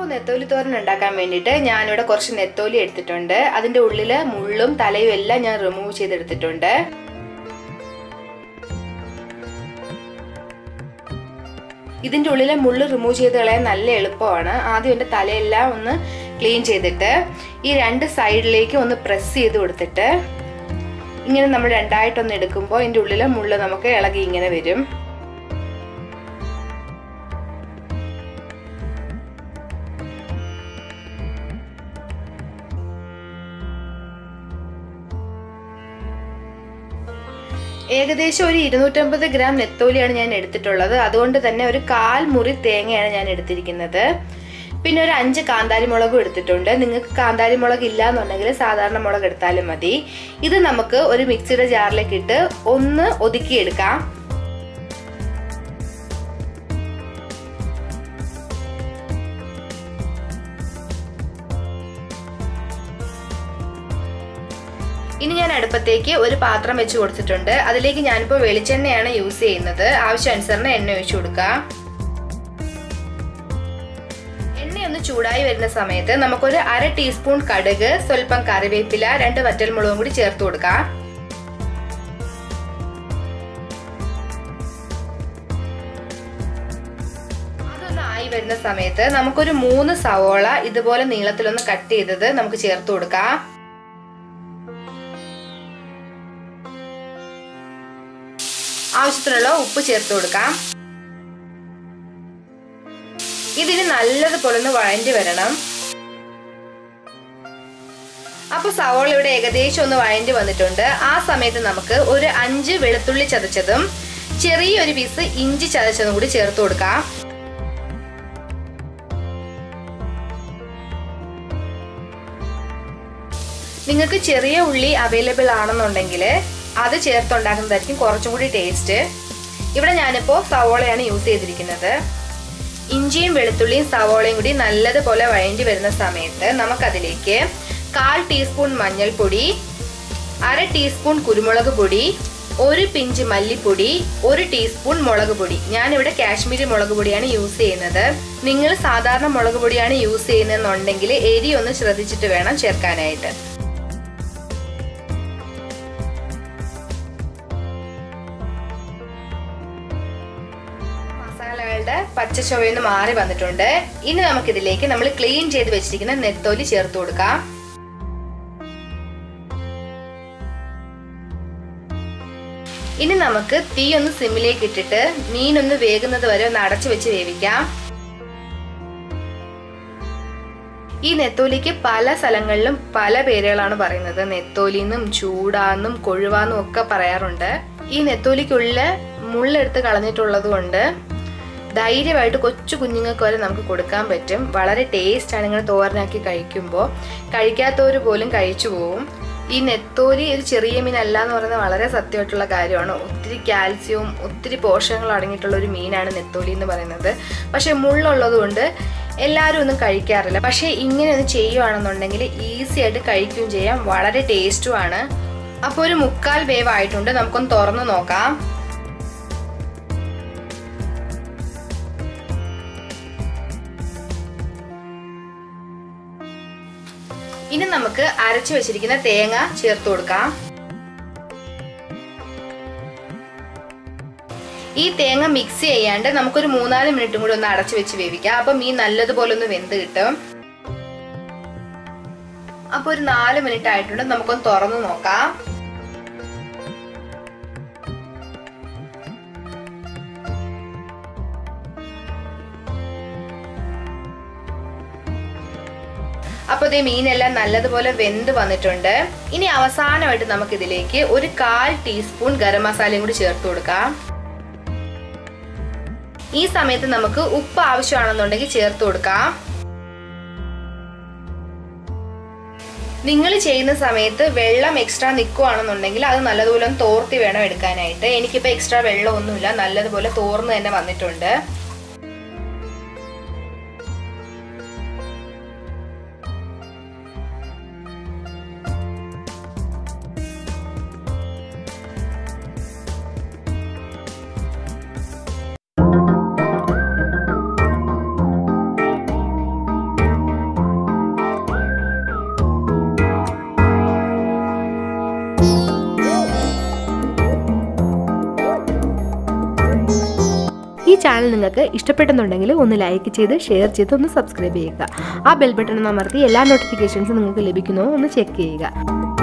അപ്പോൾ നെത്തോലി തോരൻ ഉണ്ടാക്കാൻ വേണ്ടിയിട്ട് ഞാനിവിടെ കുറച്ച് നെത്തോലി എടുത്തിട്ടുണ്ട് അതിൻ്റെ ഉള്ളിൽ മുള്ളും തലയും എല്ലാം ഞാൻ റിമൂവ് ചെയ്തെടുത്തിട്ടുണ്ട് ഇതിൻ്റെ ഉള്ളിലെ മുള്ള് റിമൂവ് ചെയ്ത് കളയാൻ നല്ല എളുപ്പമാണ് ആദ്യം എൻ്റെ തലയെല്ലാം ഒന്ന് ക്ലീൻ ചെയ്തിട്ട് ഈ രണ്ട് സൈഡിലേക്ക് ഒന്ന് പ്രസ് ചെയ്ത് കൊടുത്തിട്ട് ഇങ്ങനെ നമ്മൾ രണ്ടായിട്ടൊന്ന് എടുക്കുമ്പോൾ ഇതിൻ്റെ ഉള്ളിലെ മുള്ള് നമുക്ക് ഇളകി ഇങ്ങനെ വരും ഏകദേശം ഒരു ഇരുന്നൂറ്റമ്പത് ഗ്രാം നെത്തോലിയാണ് ഞാൻ എടുത്തിട്ടുള്ളത് അതുകൊണ്ട് തന്നെ ഒരു കാൽ മുറി തേങ്ങയാണ് ഞാൻ എടുത്തിരിക്കുന്നത് പിന്നെ ഒരു അഞ്ച് കാന്താരി മുളകും എടുത്തിട്ടുണ്ട് നിങ്ങൾക്ക് കാന്താരി മുളക് ഇല്ല എന്നുണ്ടെങ്കിൽ സാധാരണ മുളക് എടുത്താലും മതി ഇത് നമുക്ക് ഒരു മിക്സിയുടെ ജാറിലേക്ക് ഇട്ട് ഒന്ന് ഒതുക്കിയെടുക്കാം ഇനി ഞാൻ അടുപ്പത്തേക്ക് ഒരു പാത്രം വെച്ച് കൊടുത്തിട്ടുണ്ട് അതിലേക്ക് ഞാനിപ്പോൾ വെളിച്ചെണ്ണയാണ് യൂസ് ചെയ്യുന്നത് ആവശ്യാനുസരണം എണ്ണ ഒഴിച്ചു കൊടുക്കുക എണ്ണയൊന്ന് ചൂടായി വരുന്ന സമയത്ത് നമുക്കൊരു അര ടീസ്പൂൺ കടുക് സ്വല്പം കറിവേപ്പില രണ്ട് വറ്റൽമുളകും കൂടി ചേർത്ത് കൊടുക്കാം അതൊന്ന് ആയി വരുന്ന സമയത്ത് നമുക്കൊരു മൂന്ന് സവോള ഇതുപോലെ നീളത്തിലൊന്ന് കട്ട് ചെയ്തത് നമുക്ക് ചേർത്ത് കൊടുക്കാം ആവശ്യത്തിനുള്ള ഉപ്പ് ചേർത്ത് കൊടുക്കാം ഇതിന് നല്ലതുപോലെ ഒന്ന് വഴണ്ടി വരണം അപ്പൊ സവോള ഇവിടെ ഏകദേശം ഒന്ന് വഴണ്ടി വന്നിട്ടുണ്ട് ആ സമയത്ത് നമുക്ക് ഒരു അഞ്ച് വെളുത്തുള്ളി ചതച്ചതും ചെറിയൊരു പീസ് ഇഞ്ചി ചതച്ചതും കൂടി ചേർത്ത് കൊടുക്കാം നിങ്ങൾക്ക് ചെറിയ ഉള്ളി അവൈലബിൾ ആണെന്നുണ്ടെങ്കിൽ അത് ചേർത്തുണ്ടാക്കുന്നതായിരിക്കും കുറച്ചും കൂടി ടേസ്റ്റ് ഇവിടെ ഞാനിപ്പോൾ സവോളയാണ് യൂസ് ചെയ്തിരിക്കുന്നത് ഇഞ്ചിയും വെളുത്തുള്ളിയും സവോളയും കൂടി നല്ലതുപോലെ വഴണ്ടി വരുന്ന സമയത്ത് നമുക്കതിലേക്ക് കാൽ ടീസ്പൂൺ മഞ്ഞൾപ്പൊടി അര ടീസ്പൂൺ കുരുമുളക് പൊടി ഒരു പിഞ്ച് മല്ലിപ്പൊടി ഒരു ടീസ്പൂൺ മുളക് പൊടി ഞാനിവിടെ കാശ്മീരി മുളക് പൊടിയാണ് യൂസ് ചെയ്യുന്നത് നിങ്ങൾ സാധാരണ മുളക് പൊടിയാണ് യൂസ് ചെയ്യുന്നതെന്നുണ്ടെങ്കിൽ എരി ഒന്ന് ശ്രദ്ധിച്ചിട്ട് വേണം ചേർക്കാനായിട്ട് മസാലകളുടെ പച്ച ചുവയൊന്ന് മാറി വന്നിട്ടുണ്ട് ഇനി നമുക്കിതിലേക്ക് നമ്മൾ ക്ലീൻ ചെയ്ത് വെച്ചിരിക്കുന്ന നെത്തോലി ചേർത്ത് കൊടുക്കാം ഇനി നമുക്ക് തീ ഒന്ന് സിമ്മിലേക്ക് ഇട്ടിട്ട് മീൻ ഒന്ന് വേകുന്നത് വരെ ഒന്ന് അടച്ചു വെച്ച് വേവിക്കാം ഈ നെത്തോലിക്ക് പല സ്ഥലങ്ങളിലും പല പേരുകളാണ് പറയുന്നത് നെത്തോലിന്നും ചൂടാന്നും കൊഴുവാന്നും ഒക്കെ പറയാറുണ്ട് ഈ നെത്തോലിക്കുള്ളിൽ മുള്ളെടുത്ത് കളഞ്ഞിട്ടുള്ളത് കൊണ്ട് ധൈര്യമായിട്ട് കൊച്ചു കുഞ്ഞുങ്ങൾക്ക് വരെ നമുക്ക് കൊടുക്കാൻ പറ്റും വളരെ ടേസ്റ്റാണ് ഇങ്ങനെ തോരനാക്കി കഴിക്കുമ്പോൾ കഴിക്കാത്തവർ പോലും കഴിച്ചു പോവും ഈ നെത്തോലി ഒരു ചെറിയ മീൻ അല്ല എന്ന് പറയുന്നത് വളരെ സത്യമായിട്ടുള്ള കാര്യമാണ് ഒത്തിരി കാൽസ്യവും ഒത്തിരി പോഷകങ്ങളും അടങ്ങിയിട്ടുള്ള ഒരു മീനാണ് നെത്തോലി എന്ന് പറയുന്നത് പക്ഷെ മുള്ളുള്ളത് കൊണ്ട് എല്ലാവരും ഒന്നും കഴിക്കാറില്ല പക്ഷേ ഇങ്ങനെ ഒന്ന് ചെയ്യുവാണെന്നുണ്ടെങ്കിൽ ഈസി ആയിട്ട് കഴിക്കുകയും ചെയ്യാം വളരെ ടേസ്റ്റുമാണ് അപ്പോൾ ഒരു മുക്കാൽ വേവ് ആയിട്ടുണ്ട് നമുക്കൊന്ന് തുറന്നു നോക്കാം ഇനി നമുക്ക് അരച്ചു വെച്ചിരിക്കുന്ന തേങ്ങ ചേർത്ത് കൊടുക്കാം ഈ തേങ്ങ മിക്സ് ചെയ്യാണ്ട് നമുക്കൊരു മൂന്നാല് മിനിറ്റും കൂടി ഒന്ന് അടച്ചു വെച്ച് വേവിക്കാം അപ്പൊ മീൻ നല്ലതുപോലെ ഒന്ന് വെന്ത് കിട്ടും അപ്പൊ ഒരു നാല് മിനിറ്റ് ആയിട്ടുണ്ട് നമുക്കൊന്ന് തുറന്നു നോക്കാം അപ്പോൾ ഇതേ മീനെല്ലാം നല്ലതുപോലെ വെന്ത് വന്നിട്ടുണ്ട് ഇനി അവസാനമായിട്ട് നമുക്ക് ഇതിലേക്ക് ഒരു കാൽ ടീസ്പൂൺ ഗരം മസാലയും കൂടി ചേർത്ത് കൊടുക്കാം ഈ സമയത്ത് നമുക്ക് ഉപ്പ് ആവശ്യമാണെന്നുണ്ടെങ്കിൽ ചേർത്ത് കൊടുക്കാം നിങ്ങൾ ചെയ്യുന്ന സമയത്ത് വെള്ളം എക്സ്ട്രാ നിൽക്കുവാണെന്നുണ്ടെങ്കിൽ അത് നല്ലതുപോലെ ഒന്ന് തോർത്തി വേണം എടുക്കാനായിട്ട് എനിക്കിപ്പോൾ എക്സ്ട്രാ വെള്ളമൊന്നുമില്ല നല്ലതുപോലെ തോർന്ന് തന്നെ വന്നിട്ടുണ്ട് ചാനൽ നിങ്ങൾക്ക് ഇഷ്ടപ്പെട്ടെന്നുണ്ടെങ്കിൽ ഒന്ന് ലൈക്ക് ചെയ്ത് ഷെയർ ചെയ്ത് ഒന്ന് സബ്സ്ക്രൈബ് ചെയ്യുക ആ ബെൽ ബട്ടൺ അമർത്തി എല്ലാ നോട്ടിഫിക്കേഷൻസും നിങ്ങൾക്ക് ലഭിക്കുന്നോ ഒന്ന് ചെക്ക് ചെയ്യുക